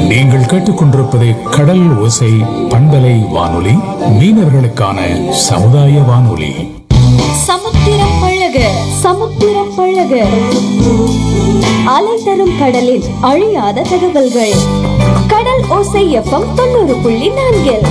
நீங்கள் கேட்டுக்கொண்டிருப்பது கடல் ஓசை பண்பலை வானொலி மீனவர்களுக்கான சமுதாய வானொலி சமுத்திரம் பழக சமுத்திரம் பழக அலை தரும் கடலில் அழியாத தகவல்கள் கடல் ஓசை எஃப்எம் தொண்ணூறு புள்ளி நான்கில்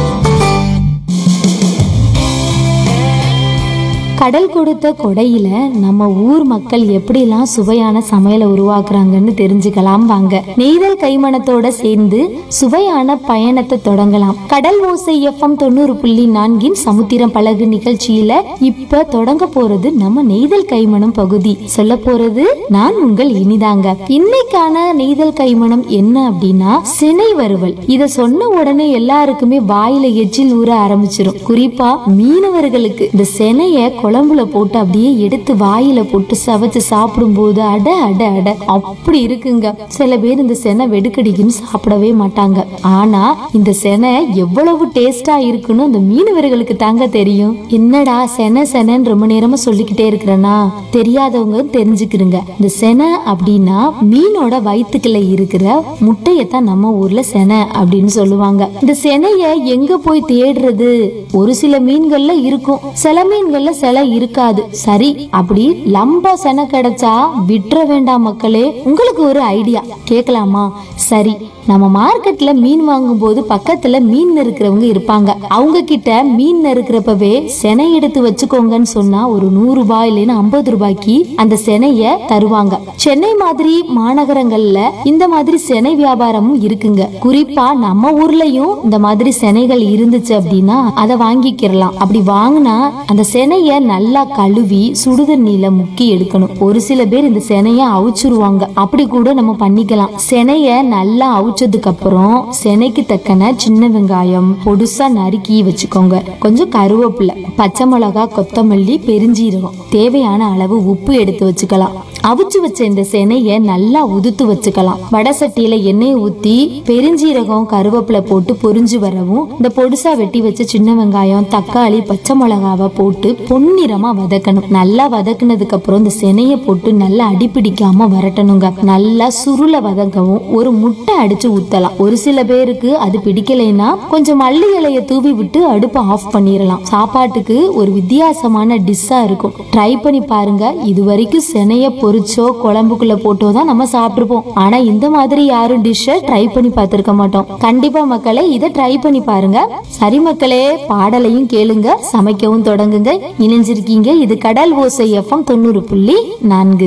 கடல் கொடுத்த கொடையில நம்ம ஊர் மக்கள் எப்படிலாம் சுவையான சமையலை உருவாக்குறாங்கன்னு தெரிஞ்சுக்கலாம் வாங்க நெய்தல் கைமணத்தோட சேர்ந்து சுவையான பயணத்தை தொடங்கலாம் கடல் ஓசை எஃப்எம் தொண்ணூறு புள்ளி நான்கின் சமுத்திரம் பழகு நிகழ்ச்சியில இப்ப தொடங்க போறது நம்ம நெய்தல் கைமணம் பகுதி சொல்ல போறது நான் உங்கள் இனிதாங்க இன்னைக்கான நெய்தல் கைமணம் என்ன அப்படின்னா சினை வறுவல் இத சொன்ன உடனே எல்லாருக்குமே வாயில எச்சில் ஊற ஆரம்பிச்சிரும் குறிப்பா மீனவர்களுக்கு இந்த செனைய குழம்புல போட்டு அப்படியே எடுத்து வாயில போட்டு சவைச்சு சாப்பிடும்போது அட அட அட அப்படி இருக்குங்க சில பேர் இந்த செனை வெடுக்கடிக்குன்னு சாப்பிடவே மாட்டாங்க ஆனா இந்த செனை எவ்வளவு டேஸ்டா இருக்குன்னு அந்த மீனவர்களுக்கு தாங்க தெரியும் என்னடா செனை செனைன்னு ரொம்ப நேரமா சொல்லிக்கிட்டே இருக்கிறேன்னா தெரியாதவங்க தெரிஞ்சுக்கிறங்க இந்த செனை அப்படின்னா மீனோட வயிற்றுக்குள்ள இருக்கிற முட்டையத்தான் நம்ம ஊர்ல செனை அப்படின்னு சொல்லுவாங்க இந்த செனைய எங்க போய் தேடுறது ஒரு சில மீன்கள்ல இருக்கும் சில மீன்கள்ல சில இருக்காது சரி அப்படி லம்பா செனை கிடைச்சா விட்டுற வேண்டாம் மக்களே உங்களுக்கு ஒரு ஐடியா கேட்கலாமா சரி நம்ம மார்க்கெட்ல மீன் வாங்கும் போது பக்கத்துல மீன் நறுக்கிறவங்க இருப்பாங்க அவங்க கிட்ட மீன் நறுக்கிறப்பவே செனை எடுத்து வச்சுக்கோங்கன்னு சொன்னா ஒரு நூறு ரூபாய் இல்லைன்னா ஐம்பது ரூபாய்க்கு அந்த செனைய தருவாங்க சென்னை மாதிரி மாநகரங்கள்ல இந்த மாதிரி செனை வியாபாரமும் இருக்குங்க குறிப்பா நம்ம ஊர்லயும் இந்த மாதிரி செனைகள் இருந்துச்சு அப்படின்னா அதை வாங்கிக்கிறலாம் அப்படி வாங்கினா அந்த செனைய நல்லா கழுவி சுடுதண்ணில முக்கி எடுக்கணும் ஒரு சில பேர் இந்த செனைய அவிச்சிருவாங்க அப்படி கூட நம்ம பண்ணிக்கலாம் செனைய நல்லா அவிச்சதுக்கு அப்புறம் செனைக்கு தக்கன சின்ன வெங்காயம் பொடுசா நறுக்கி வச்சுக்கோங்க கொஞ்சம் கருவேப்பிலை பச்சை மிளகா கொத்தமல்லி பெருஞ்சீரகம் தேவையான அளவு உப்பு எடுத்து வச்சுக்கலாம் அவிச்சு வச்ச இந்த செனைய நல்லா உதுத்து வச்சுக்கலாம் வடை சட்டியில எண்ணெய் ஊத்தி பெருஞ்சீரகம் கருவேப்பிலை போட்டு பொரிஞ்சு வரவும் இந்த பொடுசா வெட்டி வச்ச சின்ன வெங்காயம் தக்காளி பச்சை மிளகாவை போட்டு பொன்னிறமா வதக்கணும் நல்லா வதக்குனதுக்கு அப்புறம் இந்த செனைய போட்டு நல்லா அடிப்பிடிக்காம வரட்டணுங்க நல்லா சுருள வதக்கவும் ஒரு முட்டை அடிச்சு ஊத்தலாம் ஒரு சில பேருக்கு அது பிடிக்கலைன்னா கொஞ்சம் மல்லி இலைய தூவி விட்டு அடுப்பை ஆஃப் பண்ணிடலாம் சாப்பாட்டுக்கு ஒரு வித்தியாசமான டிஷ்ஷா இருக்கும் ட்ரை பண்ணி பாருங்க இது வரைக்கும் செனைய பொரிச்சோ குழம்புக்குள்ள போட்டோ தான் நம்ம சாப்பிட்டுருப்போம் ஆனா இந்த மாதிரி யாரும் டிஷ்ஷை ட்ரை பண்ணி பார்த்திருக்க மாட்டோம் கண்டிப்பா மக்களே இதை ட்ரை பண்ணி பாருங்க சரி மக்களே பாடலையும் கேளுங்க சமைக்கவும் தொடங்குங்க இணைஞ்சிருக்கீங்க இது கடல் ஓசை எஃப்எம் தொண்ணூறு புள்ளி நான்கு